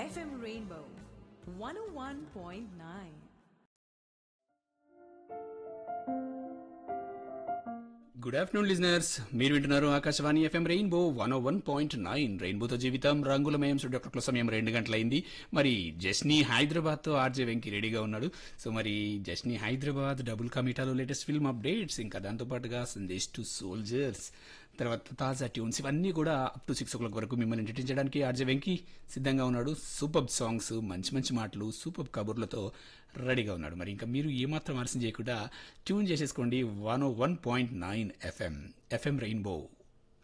FM Rainbow 101.9. Good afternoon listeners మీరు వింటున్నారు Akashvani FM rainbow one one point nine రెయిన్బోతో జీవితం రంగులమయం డాక్టర్ సమయం రెండు గంటలైంది మరి జస్నీ హైదరాబాద్ తో ఆర్జే వెంకి రెడీగా ఉన్నాడు సో మరి జస్నీ హైదరాబాద్ డబుల్ కమిటాలో లేటెస్ట్ ఫిల్మ్ అప్డేట్స్ ఇంకా దాంతో పాటుగా సందేశ్ టు సోల్జర్స్ తర్వాత తాజా ట్యూన్స్ ఇవన్నీ కూడా up to six o'clock వరకు మిమ్మల్ని ఎంటర్టైన్ చేయడానికి ఆర్జే వెంకి సిద్ధంగా ఉన్నాడు సూపర్ సాంగ్స్ మంచి మంచి మాటలు సూపర్ కబుర్లతో రెడీగా ఉన్నాడు మరి ఇంకా మీరు ఏమాత్రం ఆలస్యం చేయకుండా ట్యూన్ చేసేసుకోండి one one point nine FM FM rainbow